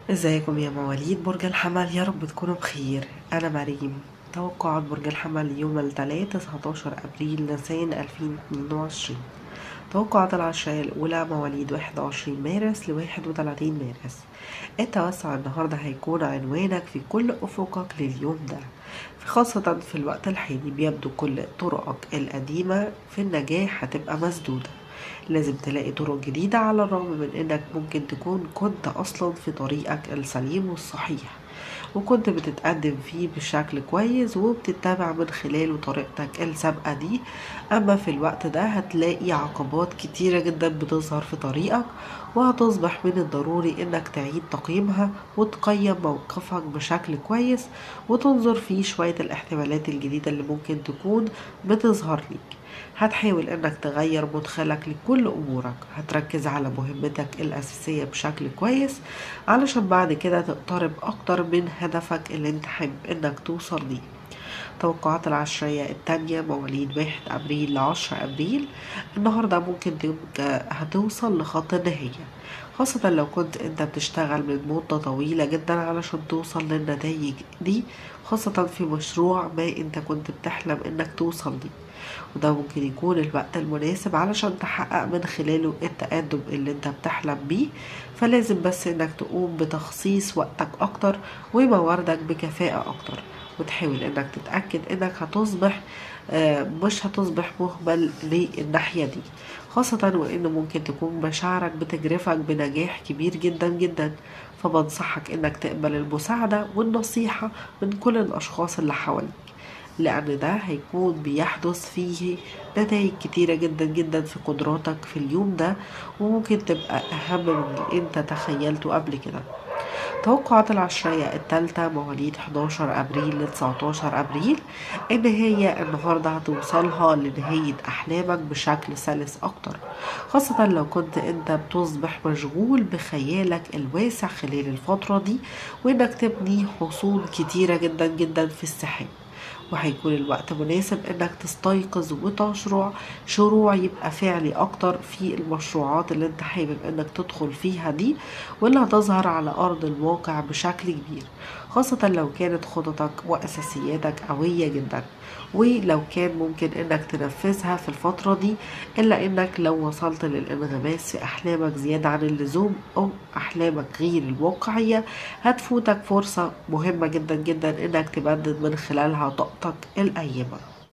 ازيكم يا مواليد برج الحمل يا رب تكونوا بخير انا مريم توقعات برج الحمل يوم الثلاث 19 ابريل نيسان 2022 توقعات العشرية الأولى مواليد 21 مارس ل 31 مارس التوسع النهاردة هيكون عنوانك في كل أفقك لليوم ده خاصة في الوقت الحالي بيبدو كل طرقك القديمة في النجاح هتبقى مسدودة لازم تلاقي طرق جديدة على الرغم من انك ممكن تكون كنت اصلا في طريقك السليم والصحيح وكنت بتتقدم فيه بشكل كويس وبتتبع من خلاله طريقتك السابقة دي أما في الوقت ده هتلاقي عقبات كتيرة جدا بتظهر في طريقك وهتصبح من الضروري إنك تعيد تقييمها وتقيم موقفك بشكل كويس وتنظر فيه شوية الاحتمالات الجديدة اللي ممكن تكون بتظهر ليك هتحاول انك تغير مدخلك لكل امورك هتركز على مهمتك الاساسية بشكل كويس علشان بعد كده تقترب اكتر من هدفك اللي انت حابب انك توصل ليه توقعات العشرية التانية مواليد واحد أبريل لعشرة أبريل النهاردة ممكن تبقى هتوصل لخط النهاية خاصة لو كنت انت بتشتغل من مدة طويلة جدا علشان توصل للنتائج دي خاصة في مشروع ما انت كنت بتحلم انك توصل ليه وده ممكن يكون الوقت المناسب علشان تحقق من خلاله التقدم اللي انت بتحلم بيه فلازم بس انك تقوم بتخصيص وقتك اكتر ومواردك بكفاءة اكتر وتحاول انك تتأكد انك هتصبح مش هتصبح مهمل للناحية دي خاصة وان ممكن تكون مشاعرك بتجرفك بنجاح كبير جدا جدا فبنصحك انك تقبل المساعدة والنصيحة من كل الاشخاص اللي حواليك لأن ده هيكون بيحدث فيه نتائج كتيرة جدا جدا في قدراتك في اليوم ده وممكن تبقى أهم من اللي انت تخيلته قبل كده توقعات العشرية التالتة مواليد 11 أبريل ل 19 أبريل إن هي النهاردة هتوصلها لنهاية أحلامك بشكل سلس أكتر خاصة لو كنت أنت بتصبح مشغول بخيالك الواسع خلال الفترة دي وإنك تبني حصول كتيرة جدا جدا في السحاب وهيكون الوقت مناسب انك تستيقظ وتشرع شروع يبقى فعلي اكتر في المشروعات اللي انت حابب انك تدخل فيها دي واللي هتظهر على ارض الواقع بشكل كبير خاصة لو كانت خططك واساسياتك قوية جدا ولو كان ممكن انك تنفذها في الفترة دي الا انك لو وصلت للانغماس في احلامك زيادة عن اللزوم او احلامك غير الواقعية هتفوتك فرصة مهمة جدا جدا انك تبدد من خلالها طاقتك الايمة